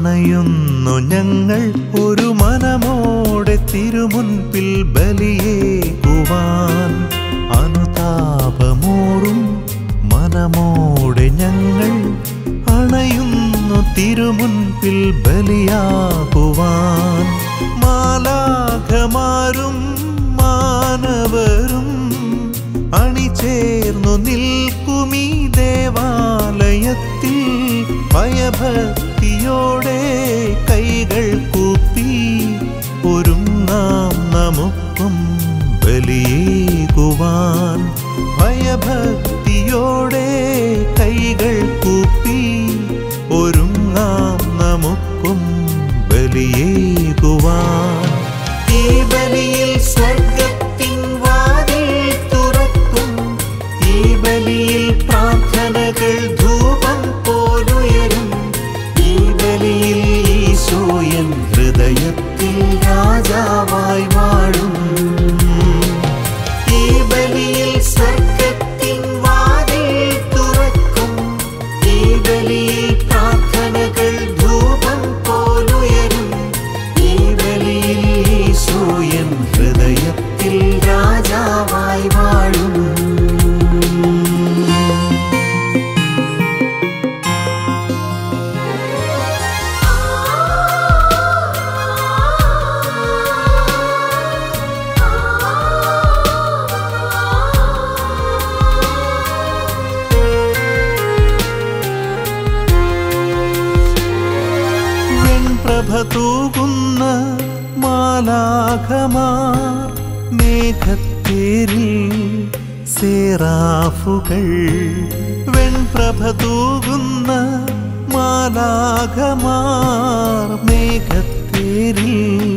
അണയുന്നു ഞങ്ങൾ ഒരു മനമോടെ തിരുമുൻപിൽ ബലിയേകുവാൻ അനുതാപമോറും മനമോടെ ഞങ്ങൾ അണയുന്നു തിരുമുൻപിൽ ബലിയാകുവാൻ മാലാഖമാരും മാനവരും അണിചേർന്നു നിൽക്കുമീ ദേവാലയത്തിൽ ഭയഭക്തിയോടെ കൈകൾ കൂപ്പി ഒരുങ്ങാം നമുക്കും ബലിയേകുവാൻ ഭയഭക്തിയോടെ കൈകൾ കൂപ്പി ഒരുങ്ങാം നമുക്കും ബലിയേകുവാൻ ഈ ബലിയിൽ സ്വർഗത്തിൻ വാതിൽ തുറക്കും ഈ ബലിയിൽ പ്രാർത്ഥനകൾ ധൂപം പോലുയരും ഈ ബലിയിൽ ഈശോയൻ ഹൃദയത്തിൽ രാജാവായി വാഴും ഈ ബലിയിൽ സ്വർഗത്തിൻ വാതിൽ തുറക്കും ഈ ബലിയിൽ പ്രാർത്ഥനകൾ ധൂപം പോലുയരും ഈ ബലിയിൽ ഈശോയൻ ഹൃദയത്തിൽ രാജാവായി വാഴും വെൺപ്രഭ തൂകുന്ന മാലാഖമാർ മേഘത്തേരിൽ സേറാഫുകൾ വെൺപ്രഭ തൂകുന്ന മാലാഖമാർ മേഘത്തേരിൽ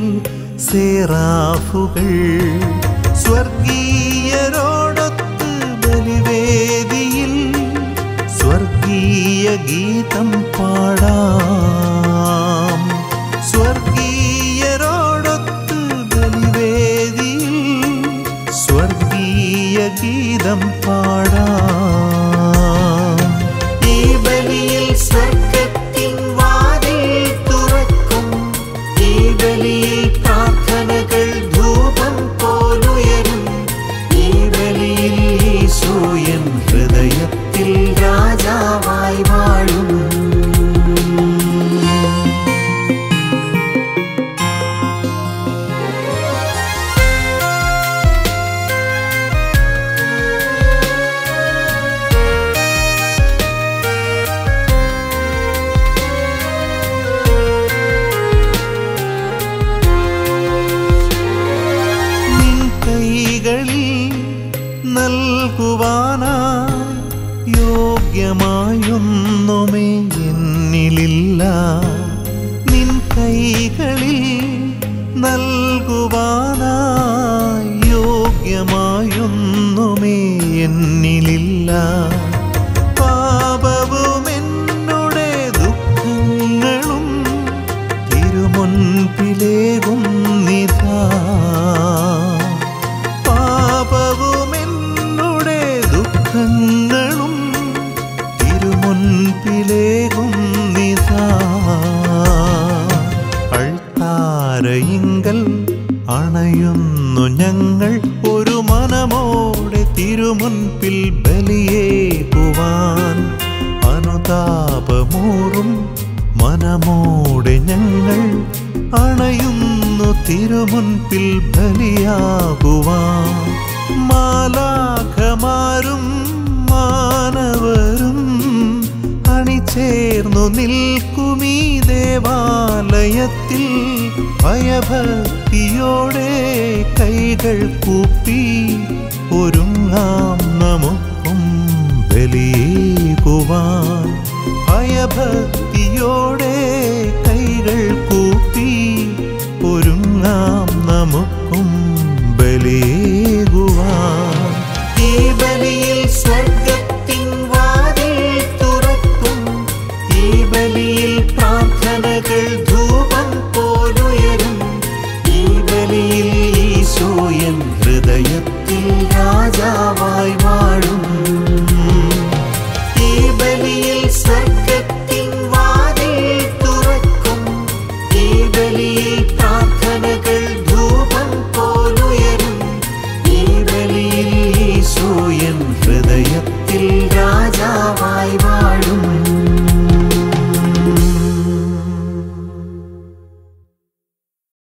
സേറാഫുകൾ സ്വർഗീയരോടൊത്ത് ബലിവേദിയിൽ സ്വർഗീയ ഗീതം പാടാം സ്വർഗീയരോടൊത്ത് ബലിവേദിയിൽ സ്വർഗീയ ഗീതം പാടാം ഈ ബലിയിൽ സ്വർഗത്തിൻ വാതിൽ തുറക്കും ഈ ബലിയിൽ പ്രാർത്ഥനകൾ ധൂപം പോലുയരും ഈ ബലിയിൽ ഈശോയൻ ഹൃദയത്തിൽ രാജാവായി വാഴും നിൻ കൈകളിൽ നൽകുവാനായി യോഗ്യമായൊന്നുമേ എന്നിലില്ല നിൻ കൈകളിൽ നൽകുവാനായി യോഗ്യമായൊന്നുമേ എന്നിലില്ല പാപവും എന്നുടെ ദുഃഖങ്ങളും തിരുമുൻപിലേകും നിതാ പാപവും എന്നുടെ ദുഃഖങ്ങളും തിരുമുൻപിലേകും നിതാ അൾത്താരയിങ്കൽ അണയുന്നു ഞങ്ങൾ ഒരു മനമോടെ തിരുമുൻപിൽ ബലിയേകുവാൻ അനുതാപമൂറും മനമോടെ ഞങ്ങൾ അണയുന്നു തിരുമുൻപിൽ ബലിയാകുവാൻ മാലാഖമാരും മാനവരും അണിചേർന്നു നിൽക്കുമീ ദേവാലയത്തിൽ ഭയഭക്തിയോടെ കൈകൾ കൂപ്പി ഒരുങ്ങാം നമുക്കും ബലിയേകുവാൻ ഭയഭക്തി